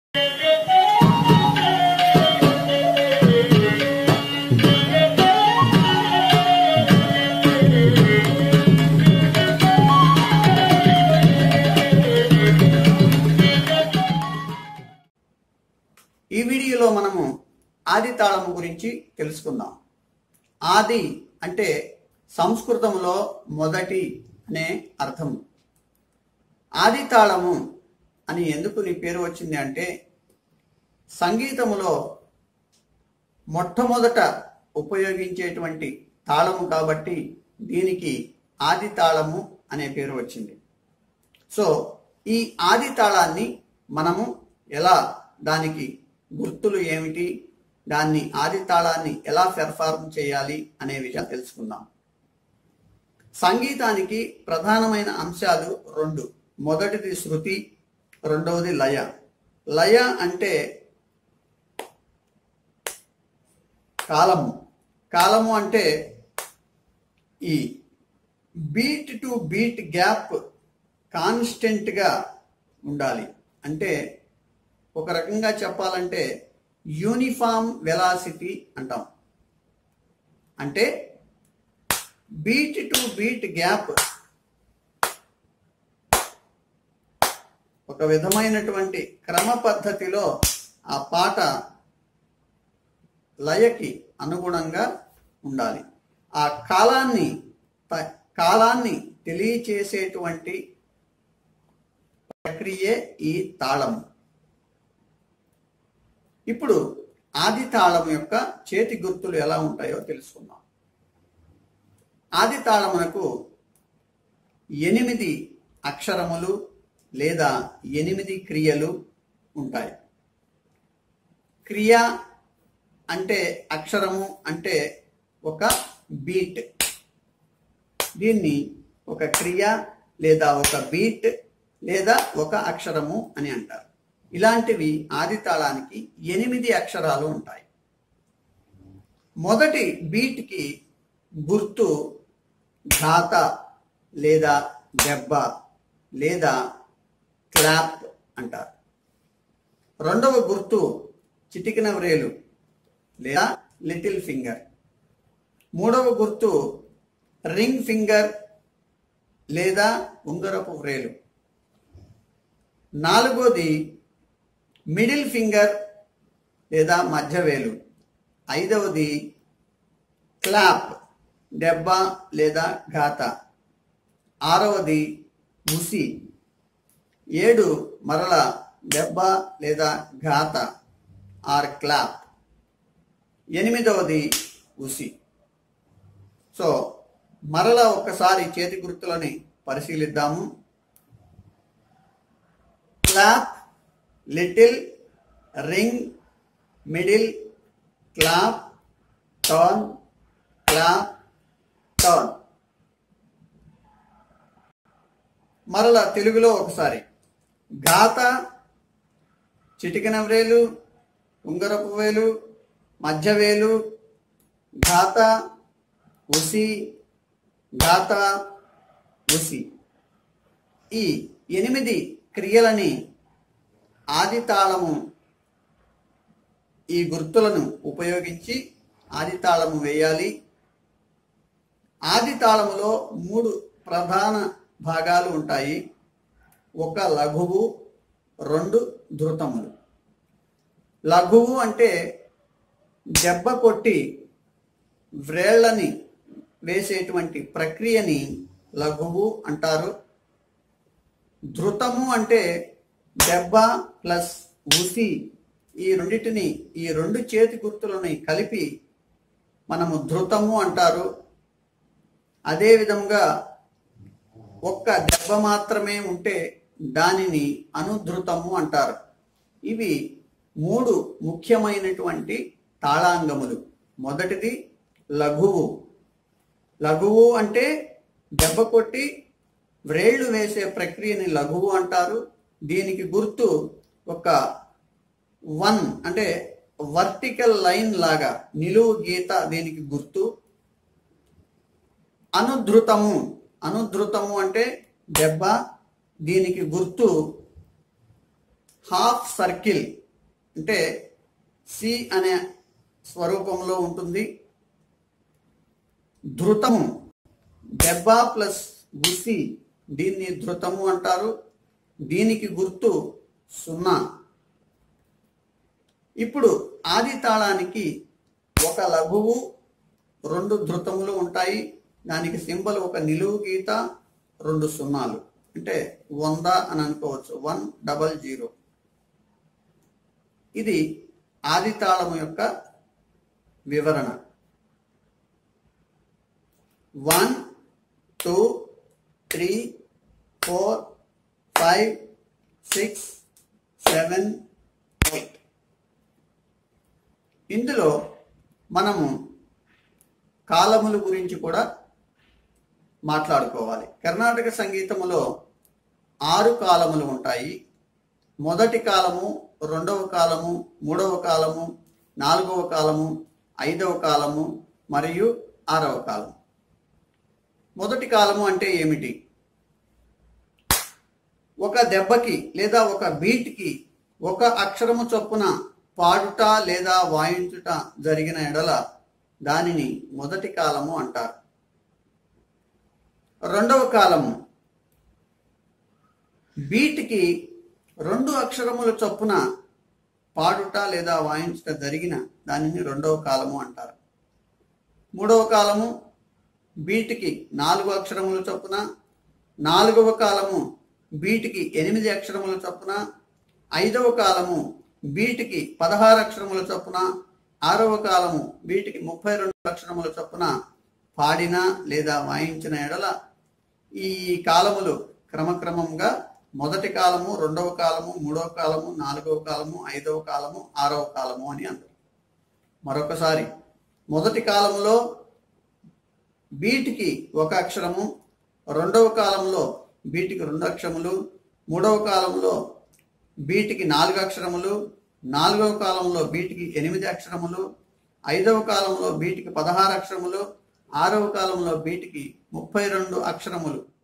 ఈ వీడియోలో మనము ఆది తాళము గురించి తెలుసుకుందాం ఆది అంటే సంస్కృతంలో మొదటి అనే అర్థం ఆది తాళము అని ఎందుకు నీ పేరు వచ్చింది అంటే సంగీతములో మొట్టమొదట ఉపయోగించేటువంటి తాళము కాబట్టి దీనికి ఆది తాళము అనే పేరు వచ్చింది సో ఈ ఆది తాళాన్ని మనము ఎలా దానికి గుర్తులు ఏమిటి దాన్ని ఆది తాళాన్ని ఎలా పెర్ఫార్మ్ చేయాలి అనే విషయం తెలుసుకుందాం సంగీతానికి ప్రధానమైన అంశాలు రెండు మొదటిది శృతి రెండవది లయ లయ అంటే కాలము కాలము అంటే ఈ బీట్ టు బీట్ గ్యాప్ కాన్స్టెంట్గా ఉండాలి అంటే ఒక రకంగా చెప్పాలంటే యూనిఫామ్ వెలాసిటీ అంటాం అంటే బీట్ టు బీట్ గ్యాప్ ఒక విధమైనటువంటి క్రమ పద్ధతిలో ఆ పాట లయకి అనుగుణంగా ఉండాలి ఆ కాలాన్ని త- కాలాన్ని తెలియచేసేటువంటి ప్రక్రియే ఈ తాళము ఇప్పుడు ఆది తాళం యొక్క చేతి గుర్తులు ఎలా ఉంటాయో తెలుసుకుందాం ఆది తాళమునకు ఎనిమిది అక్షరములు లేదా ఎనిమిది క్రియలు ఉంటాయి క్రియ అంటే అక్షరము అంటే ఒక బీట్ దీన్ని ఒక క్రియ లేదా ఒక బీట్ లేదా ఒక అక్షరము అని అంటారు ఇలాంటివి ఆది తాళానికి ఎనిమిది అక్షరాలు ఉంటాయి మొదటి బీట్కి గుర్తు ఘాత లేదా దెబ్బ లేదా క్లాప్ అంటారు రెండవ గుర్తు చిటికిన వ్రేలు లేదా లిటిల్ ఫింగర్ మూడవ గుర్తు రింగ్ ఫింగర్ లేదా ఉంగరపు వ్రేలు నాలుగోది మిడిల్ ఫింగర్ లేదా మధ్యవేలు ఐదవది క్లాప్ దెబ్బ లేదా ఘాత ఆరవది ముసి ఏడు మరల దెబ్బ లేదా ఘాత ఆర్ క్లాప్ ఎనిమిదవది ఉసి సో మరల ఒక్కసారి చేతి గుర్తులని పరిశీలిద్దాము clap little ring middle clap turn clap turn మరల తెలుగులో ఒకసారి గాత చిటికిన వ్రేలు ఉంగరపు వేలు మధ్యవేలు ఘాత ఉసి ఘాత ఉసి ఈ ఎనిమిది క్రియలని ఆది తాళము ఈ గుర్తులను ఉపయోగించి ఆది తాళము వేయాలి ఆది తాళములో మూడు ప్రధాన భాగాలు ఉంటాయి ఒక లఘువు రెండు ధృతములు లఘువు అంటే దెబ్బ కొట్టి వ్రేళ్ళని వేసేటువంటి ప్రక్రియని లఘువు అంటారు ధృతము అంటే దెబ్బ ప్లస్ ఉసి ఈ రెండిటిని ఈ రెండు చేతి గుర్తులని కలిపి మనము ధృతము అంటారు అదే విధంగా ఒక్క దెబ్బ మాత్రమే ఉంటే దానిని అనుధృతము అంటారు ఇవి మూడు ముఖ్యమైనటువంటి తాళాంగములు మొదటిది లఘువు లఘువు అంటే దెబ్బ కొట్టి వ్రేళ్లు వేసే ప్రక్రియని లఘువు అంటారు దీనికి గుర్తు ఒక వన్ అంటే వర్టికల్ లైన్ లాగా నిలువు గీత దీనికి గుర్తు అనుధృతము అనుధృతము అంటే దెబ్బ దీనికి గుర్తు హాఫ్ సర్కిల్ అంటే సి అనే స్వరూపంలో ఉంటుంది ధృతము దెబ్బ ప్లస్ గుసి దీన్ని ధృతము అంటారు దీనికి గుర్తు సున్నా ఇప్పుడు ఆది తాళానికి ఒక లఘువు రెండు ధృతములు ఉంటాయి దానికి సింబల్ ఒక నిలువు గీత రెండు సున్నాలు అంటే వంద అని అనుకోవచ్చు వన్ డబల్ జీరో ఇది ఆది తాళము యొక్క వివరణ one two three four five six seven eight ఇందులో మనము కాలముల గురించి కూడా మాట్లాడుకోవాలి కర్ణాటక సంగీతములో ఆరు కాలములు ఉంటాయి మొదటి కాలము రెండవ కాలము మూడవ కాలము నాలుగవ కాలము ఐదవ కాలము మరియు ఆరవ కాలము మొదటి కాలము అంటే ఏమిటి ఒక దెబ్బకి లేదా ఒక బీట్కి ఒక అక్షరము చొప్పున పాడుట లేదా వాయించుట జరిగిన ఎడల దానిని మొదటి కాలము అంటారు రెండవ కాలము బీట్కి రెండు అక్షరముల చొప్పున పాడుట లేదా వాయించుట జరిగిన దానిని రెండవ కాలము అంటారు మూడవ కాలము బీట్కి నాలుగు అక్షరముల చొప్పున నాలుగవ కాలము బీట్కి ఎనిమిది అక్షరముల చొప్పున ఐదవ కాలము బీట్కి పదహారు అక్షరముల చొప్పున ఆరవ కాలము వీటికి ముప్పై రెండు అక్షరముల చొప్పున పాడిన లేదా వాయించిన ఎడల ఈ కాలములు క్రమక్రమంగా మొదటి కాలము రెండవ కాలము మూడవ కాలము నాలుగవ కాలము ఐదవ కాలము ఆరవ కాలము అని అంటారు మరొకసారి మొదటి కాలంలో బీటికి ఒక అక్షరము రెండవ కాలంలో బీటికి రెండు అక్షరములు మూడవ కాలంలో బీటికి నాలుగు అక్షరములు నాలుగవ కాలంలో బీటికి ఎనిమిది అక్షరములు ఐదవ కాలంలో బీటికి పదహారు అక్షరములు ఆరవ కాలంలో బీటికి ముప్పై రెండు అక్షరములు